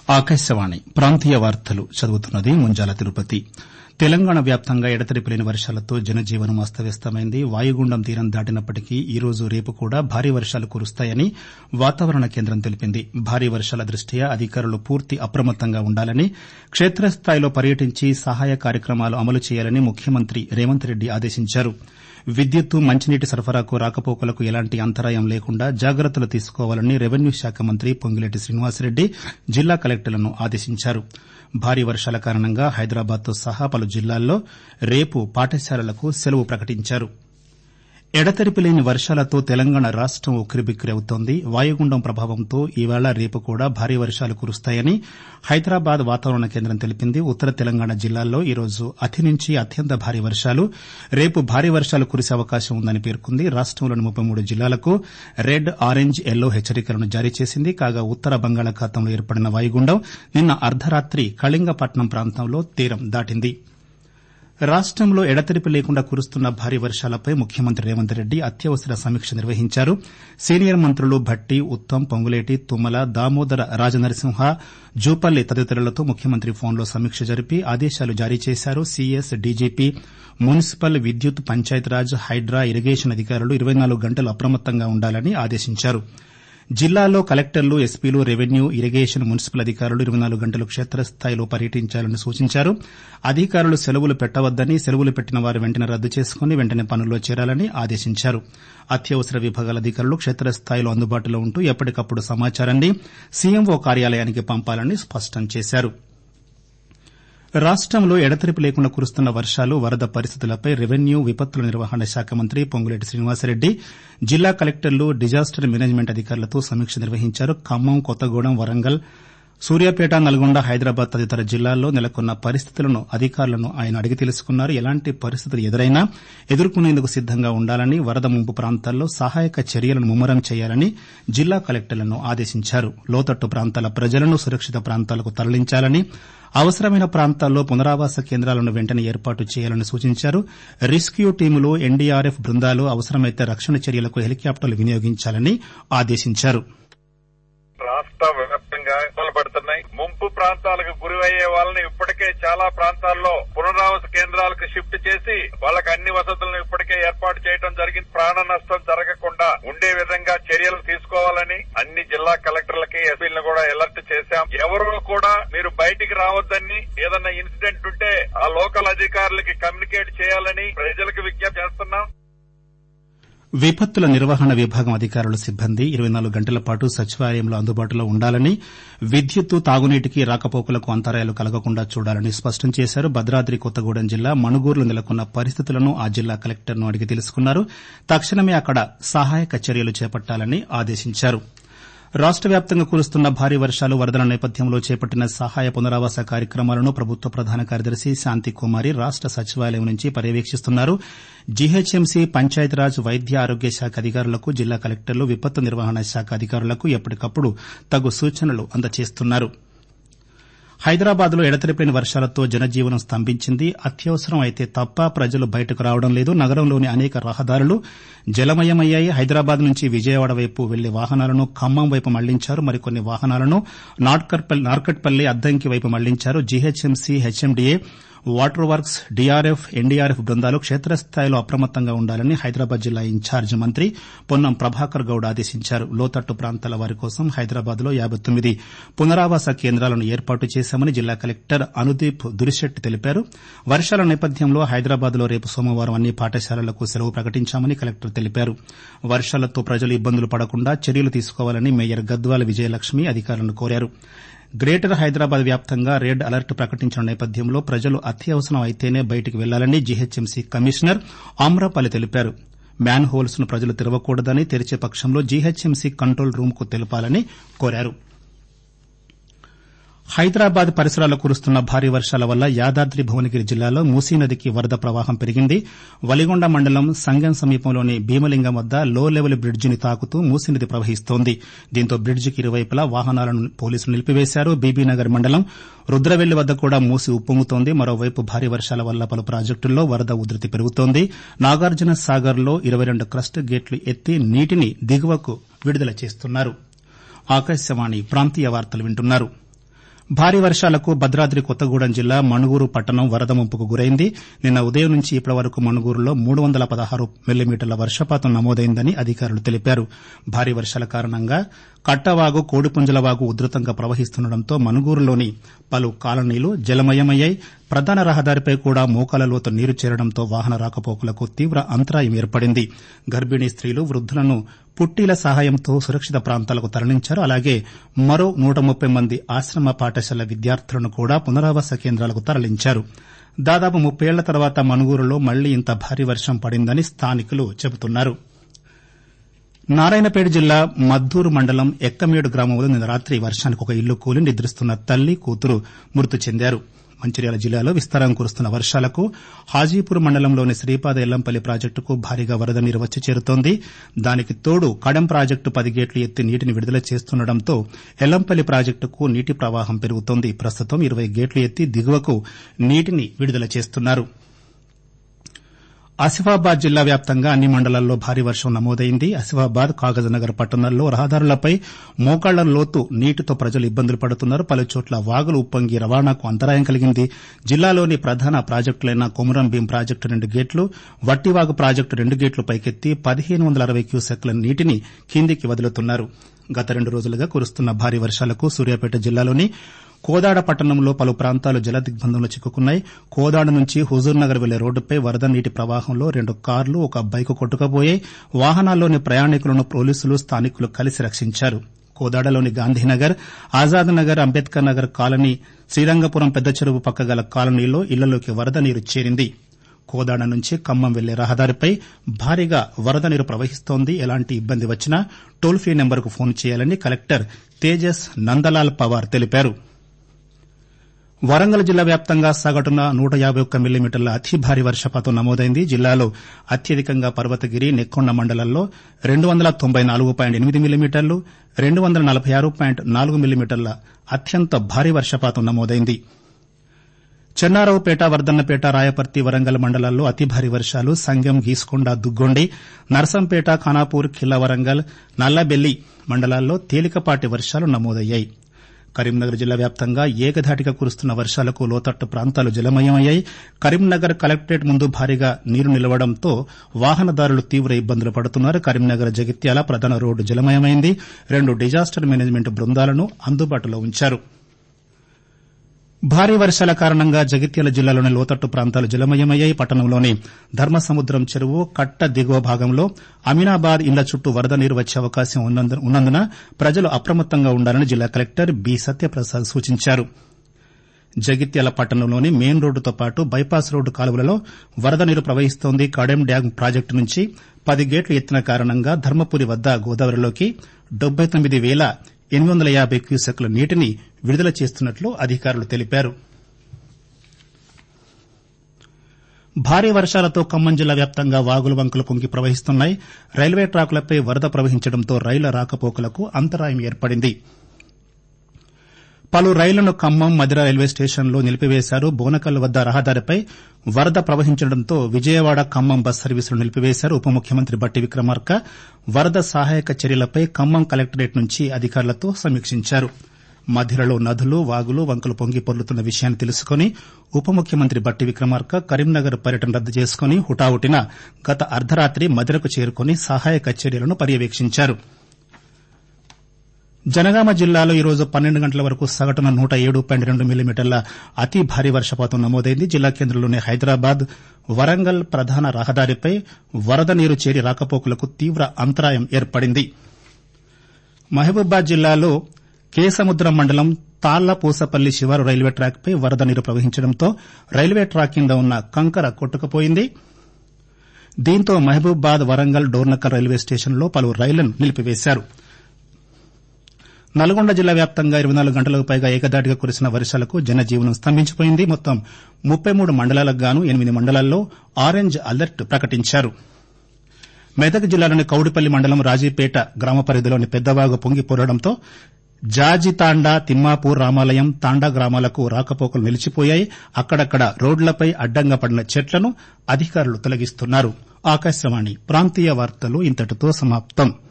ఆకాశవాణి ప్రాంతీయ వార్తలు చదువుతున్నది ముంజాల తిరుపతి తెలంగాణ వ్యాప్తంగా ఎడతెరిపి లేని వర్షాలతో జనజీవనం అస్తవ్యస్తమైంది వాయుగుండం తీరం దాటినప్పటికీ ఈ రోజు రేపు కూడా భారీ వర్షాలు కురుస్తాయని వాతావరణ కేంద్రం తెలిపింది భారీ వర్షాల దృష్ట్యా అధికారులు పూర్తి అప్రమత్తంగా ఉండాలని క్షేత్రస్థాయిలో పర్యటించి సహాయ కార్యక్రమాలు అమలు చేయాలని ముఖ్యమంత్రి రేవంత్ రెడ్డి ఆదేశించారు విద్యుత్తు మంచినీటి సరఫరాకు రాకపోకలకు ఎలాంటి అంతరాయం లేకుండా జాగ్రత్తలు తీసుకోవాలని రెవెన్యూ శాఖ మంత్రి పొంగులేటి శ్రీనివాసరెడ్డి జిల్లా కలెక్టర్లను ఆదేశించారు భారీ వర్షాల కారణంగా హైదరాబాద్తో సహా పలు జిల్లాల్లో రేపు పాఠశాలలకు సెలవు ప్రకటించారు ఎడతెరిపి లేని వర్షాలతో తెలంగాణ రాష్టం ఉక్కిరిబిక్కిరి అవుతోంది వాయుగుండం ప్రభావంతో ఈవేళ రేపు కూడా భారీ వర్షాలు కురుస్తాయని హైదరాబాద్ వాతావరణ కేంద్రం తెలిపింది ఉత్తర తెలంగాణ జిల్లాల్లో ఈ రోజు అతి నుంచి అత్యంత భారీ వర్షాలు రేపు భారీ వర్షాలు కురిసే అవకాశం ఉందని పేర్కొంది రాష్టంలోని ముప్పై మూడు జిల్లాలకు రెడ్ ఆరెంజ్ ఎల్లో హెచ్చరికలను జారీ చేసింది కాగా ఉత్తర బంగాళాఖాతంలో ఏర్పడిన వాయుగుండం నిన్న అర్దరాత్రి కళింగపట్నం ప్రాంతంలో తీరం దాటింది రాష్టంలో ఎడతెరిపి లేకుండా కురుస్తున్న భారీ వర్షాలపై ముఖ్యమంత్రి రేవంత్ రెడ్డి అత్యవసర సమీక్ష నిర్వహించారు సీనియర్ మంత్రులు భట్టి ఉత్తమ్ పొంగులేటి తుమ్మల దామోదర రాజనరసింహ జూపల్లి తదితరులతో ముఖ్యమంత్రి ఫోన్లో సమీక్ష జరిపి ఆదేశాలు జారీ చేశారు సీఎస్ డీజీపీ మున్సిపల్ విద్యుత్ పంచాయతీరాజ్ హైడ్రా ఇరిగేషన్ అధికారులు ఇరవై నాలుగు గంటలు అప్రమత్తంగా ఉండాలని ఆదేశించారు జిల్లాలో కలెక్టర్లు ఎస్పీలు రెవెన్యూ ఇరిగేషన్ మున్సిపల్ అధికారులు ఇరవై నాలుగు గంటలు క్షేత్రస్థాయిలో పర్యటించాలని సూచించారు అధికారులు సెలవులు పెట్టవద్దని సెలవులు పెట్టిన వారు వెంటనే రద్దు చేసుకుని వెంటనే పనుల్లో చేరాలని ఆదేశించారు అత్యవసర విభాగాల అధికారులు క్షేత్రస్థాయిలో అందుబాటులో ఉంటూ ఎప్పటికప్పుడు సమాచారాన్ని సీఎంఓ కార్యాలయానికి పంపాలని స్పష్టం చేశారు రాష్టంలో ఎడతెరిపి లేకుండా కురుస్తున్న వర్షాలు వరద పరిస్థితులపై రెవెన్యూ విపత్తుల నిర్వహణ శాఖ మంత్రి పొంగులేటి శ్రీనివాసరెడ్డి జిల్లా కలెక్టర్లు డిజాస్టర్ మేనేజ్మెంట్ అధికారులతో సమీక్ష నిర్వహించారు ఖమ్మం కొత్తగూడెం వరంగల్ సూర్యాపేట నల్గొండ హైదరాబాద్ తదితర జిల్లాల్లో నెలకొన్న పరిస్థితులను అధికారులను ఆయన అడిగి తెలుసుకున్నారు ఎలాంటి పరిస్థితులు ఎదురైనా ఎదుర్కొనేందుకు సిద్దంగా ఉండాలని వరద ముంపు ప్రాంతాల్లో సహాయక చర్యలను ముమ్మరం చేయాలని జిల్లా కలెక్టర్లను ఆదేశించారు లోతట్టు ప్రాంతాల ప్రజలను సురక్షిత ప్రాంతాలకు తరలించాలని అవసరమైన ప్రాంతాల్లో పునరావాస కేంద్రాలను వెంటనే ఏర్పాటు చేయాలని సూచించారు రెస్క్యూ టీములు ఎన్డీఆర్ఎఫ్ బృందాలు అవసరమైతే రక్షణ చర్యలకు హెలికాప్టర్లు వినియోగించాలని ఆదేశించారు రాష్ట్ర వ్యాప్తంగా పడుతున్నాయి ముంపు ప్రాంతాలకు గురయ్యే వాళ్ళని ఇప్పటికే చాలా ప్రాంతాల్లో పునరావాస కేంద్రాలకు షిఫ్ట్ చేసి వాళ్ళకి అన్ని వసతులను ఇప్పటికే ఏర్పాటు చేయడం జరిగింది ప్రాణ నష్టం జరగకుండా ఉండే విధంగా చర్యలు తీసుకోవాలని అన్ని జిల్లా కలెక్టర్లకి ఎస్పీలను కూడా అలర్ట్ చేశాం ఎవరు కూడా మీరు బయటికి రావద్దని ఏదన్నా ఇన్సిడెంట్ ఉంటే ఆ లోకల్ అధికారులకి కమ్యూనికేట్ చేయాలని ప్రజలకు విజ్ఞప్తి చేస్తున్నాం విపత్తుల నిర్వహణ విభాగం అధికారుల సిబ్బంది ఇరవై నాలుగు గంటల పాటు సచివాలయంలో అందుబాటులో ఉండాలని విద్యుత్తు తాగునీటికి రాకపోకలకు అంతరాయాలు కలగకుండా చూడాలని స్పష్టం చేశారు భద్రాద్రి కొత్తగూడెం జిల్లా మణుగూరులో నెలకొన్న పరిస్థితులను ఆ జిల్లా కలెక్టర్ను అడిగి తెలుసుకున్నారు తక్షణమే అక్కడ సహాయక చర్యలు చేపట్టాలని ఆదేశించారు రాష్ట వ్యాప్తంగా కురుస్తున్న భారీ వర్షాలు వరదల నేపథ్యంలో చేపట్టిన సహాయ పునరావాస కార్యక్రమాలను ప్రభుత్వ ప్రధాన కార్యదర్శి శాంతికుమారి రాష్ట సచివాలయం నుంచి పర్యవేక్షిస్తున్నారు జీహెచ్ఎంసీ పంచాయతీరాజ్ వైద్య ఆరోగ్య శాఖ అధికారులకు జిల్లా కలెక్టర్లు విపత్తు నిర్వహణ శాఖ అధికారులకు ఎప్పటికప్పుడు తగు సూచనలు అందజేస్తున్నారు హైదరాబాద్లో ఎడతెరిపిన వర్షాలతో జనజీవనం స్తంభించింది అత్యవసరం అయితే తప్ప ప్రజలు బయటకు రావడం లేదు నగరంలోని అనేక రహదారులు జలమయమయ్యాయి హైదరాబాద్ నుంచి విజయవాడ వైపు వెళ్లే వాహనాలను ఖమ్మం వైపు మళ్లించారు మరికొన్ని వాహనాలను నార్కట్పల్లి అద్దంకి వైపు మళ్లించారు GHMC HMDA water works DRF NDRF బృందాలు క్షేత్రస్థాయిలో అప్రమత్తంగా ఉండాలని హైదరాబాద్ జిల్లా ఇన్ఛార్జ్ మంత్రి పొన్నం ప్రభాకర్ గౌడ్ ఆదేశించారు లోతట్టు ప్రాంతాల వారి కోసం హైదరాబాద్లో యాబై తొమ్మిది పునరావాస కేంద్రాలను ఏర్పాటు చేశామని జిల్లా కలెక్టర్ అనుదీప్ దురిశెట్టి తెలిపారు వర్షాల నేపథ్యంలో హైదరాబాద్లో రేపు సోమవారం అన్ని పాఠశాలలకు సెలవు ప్రకటించామని కలెక్టర్ తెలిపారు వర్షాలతో ప్రజలు ఇబ్బందులు పడకుండా చర్యలు తీసుకోవాలని మేయర్ గద్వాల విజయలక్ష్మి అధికారులను కోరారు గ్రేటర్ హైదరాబాద్ వ్యాప్తంగా రెడ్ అలర్ట్ ప్రకటించిన నేపథ్యంలో ప్రజలు అత్యవసరం అయితేనే బయటకు వెళ్లాలని జీహెచ్ఎంసీ కమిషనర్ ఆమ్రపాలి తెలిపారు మ్యాన్ హోల్స్ ను ప్రజలు తెరవకూడదని తెరిచే పక్షంలో జీహెచ్ఎంసీ కంట్రోల్ రూమ్ కు తెలపాలని కోరారు హైదరాబాద్ పరిసరాల్లో కురుస్తున్న భారీ వర్షాల వల్ల యాదాద్రి భువనగిరి జిల్లాలో మూసీ నదికి వరద ప్రవాహం పెరిగింది వలిగొండ మండలం సంగం సమీపంలోని భీమలింగం వద్ద లో లెవెల్ బ్రిడ్జిని తాకుతూ మూసీ నది ప్రవహిస్తోంది దీంతో బ్రిడ్జికి ఇరువైపులా వాహనాలను పోలీసులు నిలిపివేశారు బీబీనగర్ మండలం రుద్రవెల్లి వద్ద కూడా మూసి ఉప్పొంగుతోంది మరోవైపు భారీ వర్షాల వల్ల పలు ప్రాజెక్టుల్లో వరద ఉధృతి పెరుగుతోంది నాగార్జున సాగర్లో ఇరవై రెండు క్రస్ట్ గేట్లు ఎత్తి నీటిని దిగువకు విడుదల చేస్తున్నారు భారీ వర్షాలకు భద్రాద్రి కొత్తగూడెం జిల్లా మణుగూరు పట్టణం వరద ముంపుకు గురైంది నిన్న ఉదయం నుంచి ఇప్పటి వరకు మణుగూరులో మూడు వందల పదహారు మిల్లీమీటర్ల వర్షపాతం నమోదైందని అధికారులు తెలిపారు భారీ వర్షాల కారణంగా కట్టవాగు కోడిపుంజలవాగు ఉధృతంగా ప్రవహిస్తుండటంతో మణుగూరులోని పలు కాలనీలు జలమయమయ్యాయి ప్రధాన రహదారిపై కూడా మోకాల లోతు నీరు చేరడంతో వాహన రాకపోకలకు తీవ్ర అంతరాయం ఏర్పడింది గర్భిణీ స్త్రీలు వృద్దులను పుట్టీల సహాయంతో సురక్షిత ప్రాంతాలకు తరలించారు అలాగే మరో నూట ముప్పై మంది ఆశ్రమ పాఠశాల విద్యార్థులను కూడా పునరావాస కేంద్రాలకు తరలించారు దాదాపు ముప్పేళ్ల తర్వాత మణుగూరులో మళ్లీ ఇంత భారీ వర్షం పడిందని స్థానికులు చెబుతున్నారు నారాయణపేట జిల్లా మద్దూరు మండలం ఎక్కమేడు గ్రామంలో నిన్న రాత్రి వర్షానికి ఒక ఇల్లు కూలి నిద్రిస్తున్న తల్లి కూతురు మృతి చెందారు మంచిర్యాల జిల్లాలో విస్తారంగా కురుస్తున్న వర్షాలకు హాజీపూర్ మండలంలోని శ్రీపాద ఎల్లంపల్లి ప్రాజెక్టుకు భారీగా వరద నీరు వచ్చి చేరుతోంది దానికి తోడు కడెం ప్రాజెక్టు పది గేట్లు ఎత్తి నీటిని విడుదల చేస్తుండటంతో ఎల్లంపల్లి ప్రాజెక్టుకు నీటి ప్రవాహం పెరుగుతోంది ప్రస్తుతం ఇరవై గేట్లు ఎత్తి దిగువకు నీటిని విడుదల చేస్తున్నారు ఆసిఫాబాద్ జిల్లా వ్యాప్తంగా అన్ని మండలాల్లో భారీ వర్షం నమోదైంది ఆసిఫాబాద్ కాగజ్నగర్ పట్టణాల్లో రహదారులపై మోకాళ్ల లోతు నీటితో ప్రజలు ఇబ్బందులు పడుతున్నారు పలుచోట్ల వాగులు ఉప్పొంగి రవాణాకు అంతరాయం కలిగింది జిల్లాలోని ప్రధాన ప్రాజెక్టులైన కొమురం భీం ప్రాజెక్టు రెండు గేట్లు వట్టివాగు ప్రాజెక్టు రెండు గేట్లు పైకెత్తి పదిహేను వందల అరవై క్యూసెక్ల నీటిని కిందికి వదులుతున్నారు గత రెండు రోజులుగా కురుస్తున్న భారీ వర్షాలకు సూర్యాపేట జిల్లాలోని కోదాడ పట్టణంలో పలు ప్రాంతాలు జలదిగ్బంధంలో చిక్కుకున్నాయి కోదాడ నుంచి హుజూర్నగర్ వెళ్లే రోడ్డుపై వరద నీటి ప్రవాహంలో రెండు కార్లు ఒక బైకు కొట్టుకుపోయాయి వాహనాల్లోని ప్రయాణికులను పోలీసులు స్థానికులు కలిసి రక్షించారు కోదాడలోని గాంధీనగర్ ఆజాద్ నగర్ అంబేద్కర్ నగర్ కాలనీ శ్రీరంగపురం పెద్ద చెరువు పక్క గల కాలనీలో ఇళ్లలోకి వరద నీరు చేరింది కోదాడ నుంచి ఖమ్మం వెళ్లే రహదారిపై భారీగా వరద నీరు ప్రవహిస్తోంది ఎలాంటి ఇబ్బంది వచ్చినా టోల్ ఫ్రీ నెంబర్కు ఫోన్ చేయాలని కలెక్టర్ తేజస్ నందలాల్ పవార్ తెలిపారు వరంగల్ జిల్లా వ్యాప్తంగా సగటున నూట యాబై ఒక్క మిల్లీమీటర్ల అతి భారీ వర్షపాతం నమోదైంది జిల్లాలో అత్యధికంగా పర్వతగిరి నెక్కొండ మండలాల్లో రెండు వందల తొంభై నాలుగు పాయింట్ ఎనిమిది మిల్లీమీటర్లు రెండు వందల నలభై ఆరు పాయింట్ నాలుగు మిల్లీమీటర్ల అత్యంత భారీ వర్షపాతం నమోదైంది చెన్నారావుపేట వర్దన్నపేట రాయపర్తి వరంగల్ మండలాల్లో అతి భారీ వర్షాలు సంగం గీసుకొండ దుగ్గొండి నర్సంపేట ఖానాపూర్ ఖిల్లా వరంగల్ నల్లబెల్లి మండలాల్లో తేలికపాటి వర్షాలు నమోదయ్యాయి కరీంనగర్ జిల్లా వ్యాప్తంగా ఏకధాటిగా కురుస్తున్న వర్షాలకు లోతట్టు ప్రాంతాలు జలమయమయ్యాయి కరీంనగర్ కలెక్టరేట్ ముందు భారీగా నీరు నిలవడంతో వాహనదారులు తీవ్ర ఇబ్బందులు పడుతున్నారు కరీంనగర్ జగిత్యాల ప్రధాన రోడ్డు జలమయమైంది రెండు డిజాస్టర్ మేనేజ్మెంట్ బృందాలను అందుబాటులో ఉంచారు భారీ వర్షాల కారణంగా జగిత్యాల జిల్లాలోని లోతట్టు ప్రాంతాలు జలమయమయ్యాయి పట్టణంలోని ధర్మసముద్రం చెరువు కట్ట దిగువ భాగంలో అమీనాబాద్ ఇళ్ల చుట్టూ వరద నీరు వచ్చే అవకాశం ఉన్నందున ప్రజలు అప్రమత్తంగా ఉండాలని జిల్లా కలెక్టర్ బి సత్యప్రసాద్ సూచించారు జగిత్యాల పట్టణంలోని మెయిన్ రోడ్డుతో పాటు బైపాస్ రోడ్డు కాలువలలో వరద నీరు ప్రవహిస్తోంది కాడెం డ్యాం ప్రాజెక్టు నుంచి పది గేట్లు ఎత్తిన కారణంగా ధర్మపురి వద్ద గోదావరిలోకి డెబ్బై తొమ్మిది వేల ఎనిమిది వందల యాబై క్యూసెక్ల నీటిని విడుదల చేస్తున్నట్లు అధికారులు తెలిపారు భారీ వర్షాలతో ఖమ్మం జిల్లా వ్యాప్తంగా వాగులు వంకలు పొంగి ప్రవహిస్తున్నాయి రైల్వే ట్రాకులపై వరద ప్రవహించడంతో రైళ్ల రాకపోకలకు అంతరాయం ఏర్పడింది పలు రైళ్లను ఖమ్మం మధిర రైల్వే స్టేషన్లో నిలిపివేశారు బోనకల్ వద్ద రహదారిపై వరద ప్రవహించడంతో విజయవాడ ఖమ్మం బస్ సర్వీసులు నిలిపివేశారు ఉప ముఖ్యమంత్రి బట్టి విక్రమార్క వరద సహాయక చర్యలపై ఖమ్మం కలెక్టరేట్ నుంచి అధికారులతో సమీక్షించారు మధిరలో నదులు వాగులు వంకలు పొంగి పొర్లుతున్న విషయాన్ని తెలుసుకుని ఉప ముఖ్యమంత్రి బట్టి విక్రమార్క కరీంనగర్ పర్యటన రద్దు చేసుకుని హుటాహుటిన గత అర్ధరాత్రి మధిరకు చేరుకుని సహాయక చర్యలను పర్యవేక్షించారు జనగామ జిల్లాలో ఈరోజు పన్నెండు గంటల వరకు సగటున నూట ఏడు పాయింట్ రెండు మిల్లీమీటర్ల అతి భారీ వర్షపాతం నమోదైంది జిల్లా కేంద్రంలోని హైదరాబాద్ వరంగల్ ప్రధాన రహదారిపై వరద నీరు చేరి రాకపోకలకు తీవ్ర అంతరాయం ఏర్పడింది మహబూబాబాద్ జిల్లాలో కేసముద్రం మండలం తాళ్లపూసపల్లి శివారు రైల్వే ట్రాక్పై వరద నీరు ప్రవహించడంతో రైల్వే ట్రాక్ కింద ఉన్న కంకర కొట్టుకుపోయింది దీంతో మహబూబాబాద్ వరంగల్ డోర్నకల్ రైల్వే స్టేషన్లో పలు రైళ్లను నిలిపివేశారు నల్గొండ జిల్లా వ్యాప్తంగా ఇరవై నాలుగు గంటలకు పైగా ఏకదాటిగా కురిసిన వర్షాలకు జనజీవనం స్తంభించిపోయింది మొత్తం ముప్పై మూడు మండలాలకు గాను ఎనిమిది మండలాల్లో ఆరెంజ్ అలర్ట్ ప్రకటించారు మెదక్ జిల్లాలోని కౌడిపల్లి మండలం రాజీపేట గ్రామ పరిధిలోని పెద్దవాగు పొంగి పొరడంతో జాజితాండా తిమ్మాపూర్ రామాలయం తాండా గ్రామాలకు రాకపోకలు నిలిచిపోయాయి అక్కడక్కడ రోడ్లపై అడ్డంగా పడిన చెట్లను అధికారులు తొలగిస్తున్నారు ఆకాశవాణి ప్రాంతీయ వార్తలు ఇంతటితో సమాప్తం